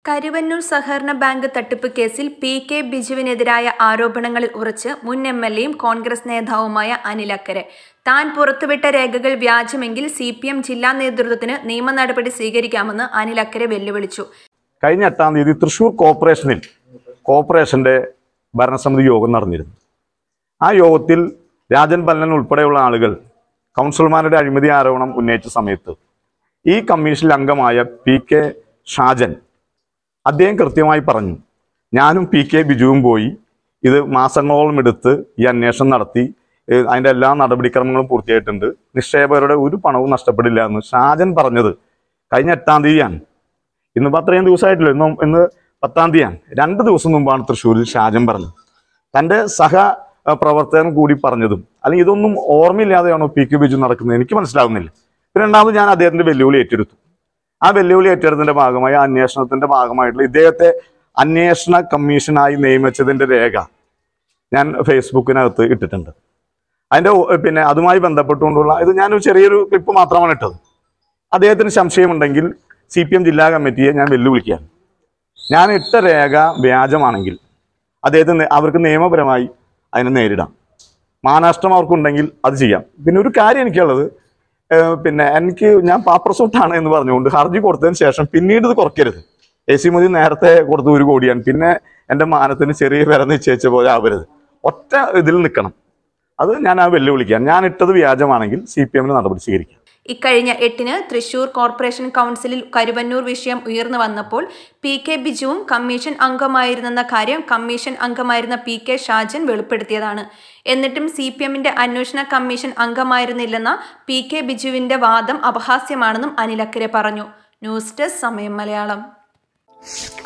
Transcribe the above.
കരുവന്നൂർ സഹകരണ ബാങ്ക് തട്ടിപ്പ് കേസിൽ പി കെ ബിജുവിനെതിരായ ആരോപണങ്ങളിൽ ഉറച്ച് മുൻ എം എൽ എയും കോൺഗ്രസ് നേതാവുമായ അനിൽ അക്കരെ താൻ പുറത്തുവിട്ട രേഖകൾ വ്യാജമെങ്കിൽ സി പി എം ജില്ലാ നേതൃത്വത്തിന് നിയമ നടപടി സ്വീകരിക്കാമെന്ന് അനിൽ അക്കരെ വെല്ലുവിളിച്ചു കഴിഞ്ഞ എട്ടാം തീയതി തൃശൂർ കോർപ്പറേഷനിൽ കോർപ്പറേഷന്റെ ഭരണസമിതി യോഗം നടന്നിരുന്നു ആ യോഗത്തിൽ രാജൻ പല്ലൻ ഉൾപ്പെടെയുള്ള ആളുകൾ കൗൺസിലർമാരുടെ അഴിമതി ആരോപണം ഉന്നയിച്ച സമയത്ത് ഈ കമ്മീഷനിൽ അംഗമായ പി കെ ഷാജൻ അദ്ദേഹം കൃത്യമായി പറഞ്ഞു ഞാനും പി കെ ബിജുവും പോയി ഇത് മാസങ്ങളോളം എടുത്ത് ഈ അന്വേഷണം നടത്തി ഏഹ് അതിൻ്റെ എല്ലാ നടപടിക്രമങ്ങളും പൂർത്തിയായിട്ടുണ്ട് നിക്ഷേപകരുടെ ഒരു പണവും നഷ്ടപ്പെടില്ല എന്ന് ഷാജൻ പറഞ്ഞത് കഴിഞ്ഞ എട്ടാം തീയതിയാണ് ഇന്നിപ്പോൾ അത്രയും ദിവസമായിട്ടില്ല ഇന്നും ഇന്ന് പത്താം തീയതിയാണ് രണ്ട് ദിവസം മുമ്പാണ് തൃശ്ശൂരിൽ ഷാജൻ പറഞ്ഞത് തൻ്റെ സഹ അഹ് പ്രവർത്തകൻ കൂടി പറഞ്ഞതും അല്ലെങ്കിൽ ഇതൊന്നും ഓർമ്മയില്ലാതെയാണോ പി കെ ബിജു നടക്കുന്നത് എനിക്ക് മനസ്സിലാവുന്നില്ല പിന്നെ രണ്ടാമത് ഞാൻ അദ്ദേഹത്തിന്റെ വെല്ലുവിളി ഏറ്റെടുത്തു ആ വെല്ലുവിളി ഏറ്റെടുത്തതിന്റെ ഭാഗമായി ആ അന്വേഷണത്തിന്റെ ഭാഗമായിട്ടുള്ള ഇദ്ദേഹത്തെ അന്വേഷണ കമ്മീഷനായി നിയമിച്ചതിന്റെ രേഖ ഞാൻ ഫേസ്ബുക്കിനകത്ത് ഇട്ടിട്ടുണ്ട് അതിന്റെ ഒ- പിന്നെ അതുമായി ബന്ധപ്പെട്ടുകൊണ്ടുള്ള ഇത് ഞാനൊരു ചെറിയൊരു ക്ലിപ്പ് മാത്രമാണ് ഇട്ടത് അദ്ദേഹത്തിന് സംശയമുണ്ടെങ്കിൽ സി പി എം ജില്ലാ കമ്മിറ്റിയെ ഞാൻ വെല്ലുവിളിക്കുകയാണ് ഞാൻ ഇട്ട രേഖ വ്യാജമാണെങ്കിൽ അദ്ദേഹത്തിന് അവർക്ക് നിയമപരമായി അതിനെ നേരിടാം മാനനഷ്ടം അവർക്കുണ്ടെങ്കിൽ അത് ചെയ്യാം പിന്നെ ഒരു കാര്യം എനിക്കുള്ളത് ഏഹ് പിന്നെ എനിക്ക് ഞാൻ പാപ്പർസോട്ടാണ് എന്ന് പറഞ്ഞുകൊണ്ട് ഹർജി കൊടുത്തതിന് ശേഷം പിന്നീട് ഇത് കുറയ്ക്കരുത് എ സി മോദി നേരത്തെ കൊടുത്ത ഒരു കോടിയാണ് പിന്നെ എൻ്റെ മാനത്തിന് ചെറിയ വില നിശ്ചയിച്ച പോലെ ആവരുത് ഒറ്റ ഇതിൽ നിൽക്കണം അത് ഞാൻ ആ വെല്ലുവിളിക്കാം ഞാൻ ഇട്ടത് വ്യാജമാണെങ്കിൽ സി പി എമ്മിന് നടപടി സ്വീകരിക്കാം ഇക്കഴിഞ്ഞ എട്ടിന് തൃശൂർ കോർപ്പറേഷൻ കൗൺസിലിൽ കരുവന്നൂർ വിഷയം ഉയർന്നു വന്നപ്പോൾ പി കെ ബിജുവും കമ്മീഷൻ അംഗമായിരുന്നെന്ന കാര്യം കമ്മീഷൻ അംഗമായിരുന്ന പി കെ ഷാജൻ വെളിപ്പെടുത്തിയതാണ് എന്നിട്ടും സി പി എമ്മിന്റെ അന്വേഷണ കമ്മീഷൻ അംഗമായിരുന്നില്ലെന്ന പി കെ ബിജുവിന്റെ വാദം അപഹാസ്യമാണെന്നും അനിലക്കരെ പറഞ്ഞു ന്യൂസ് ഡെസ്ക് സമയം മലയാളം